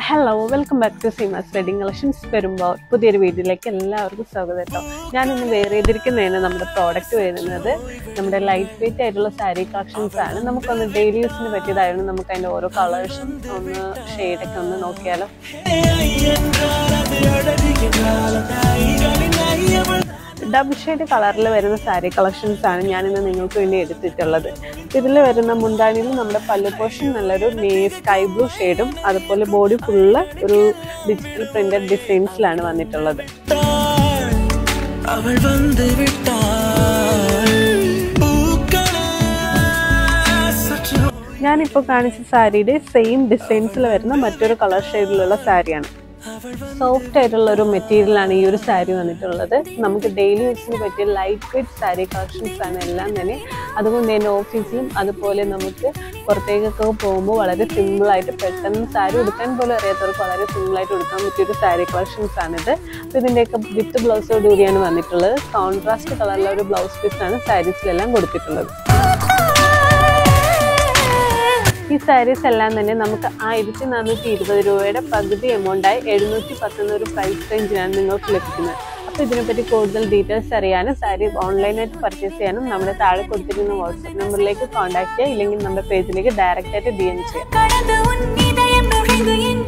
hello welcome back to Seema's wedding collections വരുമ്പോൾ പുതിയൊരു വീഡിയോയിലേക്ക് എല്ലാവർക്കും സ്വാഗതം കേട്ടോ ഞാനിന്ന് വേറെ ചെയ്തിരിക്കുന്നതാണ് നമ്മുടെ പ്രോഡക്റ്റ് വരുന്നത് നമ്മുടെ ലൈറ്റ് വെയിറ്റ് ആയിട്ടുള്ള സാരി കളക്ഷൻസ് ആണ് നമുക്കൊന്ന് ഡെയിലി യൂസിന് പറ്റിയതായിരുന്നു നമുക്ക് അതിൻ്റെ ഓരോ കളേഴ്സും ഒന്ന് ഷെയ്ഡൊക്കെ ഒന്ന് നോക്കിയാലോ ഡബിൾ ഷെയ്ഡ് കളറിൽ വരുന്ന സാരി കളക്ഷൻസ് ആണ് ഞാനിന്ന് നിങ്ങൾക്ക് വേണ്ടി എടുത്തിട്ടുള്ളത് ഇതിൽ വരുന്ന മുന്താണിയിൽ നമ്മുടെ പല്ലു പോർഷൻ നല്ലൊരു നേ സ്കൈ ബ്ലൂ ഷെയ്ഡും അതുപോലെ ബോഡി ഫുള്ള് ഒരു ഡിജിറ്റൽ പ്രിന്റഡ് ഡിസൈൻസിലാണ് വന്നിട്ടുള്ളത് അവൾ വന്ന് വിട്ടാൾ പൂക്കളെ സച്ചു ഞാനിപ്പോൾ കാണിച്ച സാരിയുടെ സെയിം ഡിസൈൻസിൽ വരുന്ന മറ്റൊരു കളർ ഷെയ്ഡിലുള്ള സാരിയാണ് സോഫ്റ്റ് ആയിട്ടുള്ള ഒരു മെറ്റീരിയലാണ് ഈ ഒരു സാരി വന്നിട്ടുള്ളത് നമുക്ക് ഡെയിലി യൂസിന് പറ്റിയ ലൈറ്റ് വെയ്റ്റ് സാരി കളക്ഷൻസ് ആണ് എല്ലാം തന്നെ അതുകൊണ്ട് തന്നെ ഓഫീസിലും അതുപോലെ നമുക്ക് പുറത്തേക്കൊക്കെ പോകുമ്പോൾ വളരെ സിമ്പിളായിട്ട് പെട്ടെന്ന് സാരി ഉടുക്കാൻ പോലും അറിയാത്തവർക്ക് വളരെ സിമ്പിളായിട്ട് ഉടുക്കാൻ പറ്റിയ ഒരു സാരി കളക്ഷൻസ് ആണിത് അപ്പോൾ ഇതിൻ്റെയൊക്കെ വിത്ത് ബ്ലൗസോട് കൂടിയാണ് വന്നിട്ടുള്ളത് കോൺട്രാസ്റ്റ് കളറിലെ ഒരു ബ്ലൗസ് പീസാണ് സാരീസിലെല്ലാം കൊടുത്തിട്ടുള്ളത് ഈ സാരീസ് എല്ലാം തന്നെ നമുക്ക് ആയിരത്തി നാനൂറ്റി ഇരുപത് രൂപയുടെ പകുതി എമൗണ്ടായി എഴുന്നൂറ്റി പത്ത് ഒരു പ്രൈസ് റേഞ്ചിലാണ് നിങ്ങൾക്ക് ലഭിക്കുന്നത് അപ്പോൾ ഇതിനെപ്പറ്റി കൂടുതൽ ഡീറ്റെയിൽസ് അറിയാനും സാരി ഓൺലൈനായിട്ട് പർച്ചേസ് ചെയ്യാനും നമ്മുടെ താഴെ കൊടുത്തിരിക്കുന്ന വാട്സപ്പ് നമ്പറിലേക്ക് കോൺടാക്ട് ചെയ്യുക ഇല്ലെങ്കിൽ നമ്മുടെ പേജിലേക്ക് ഡയറക്റ്റ് ആയിട്ട് ഡി എം ചെയ്യാം கடந்து உன் இதயம் நுழைந்து என்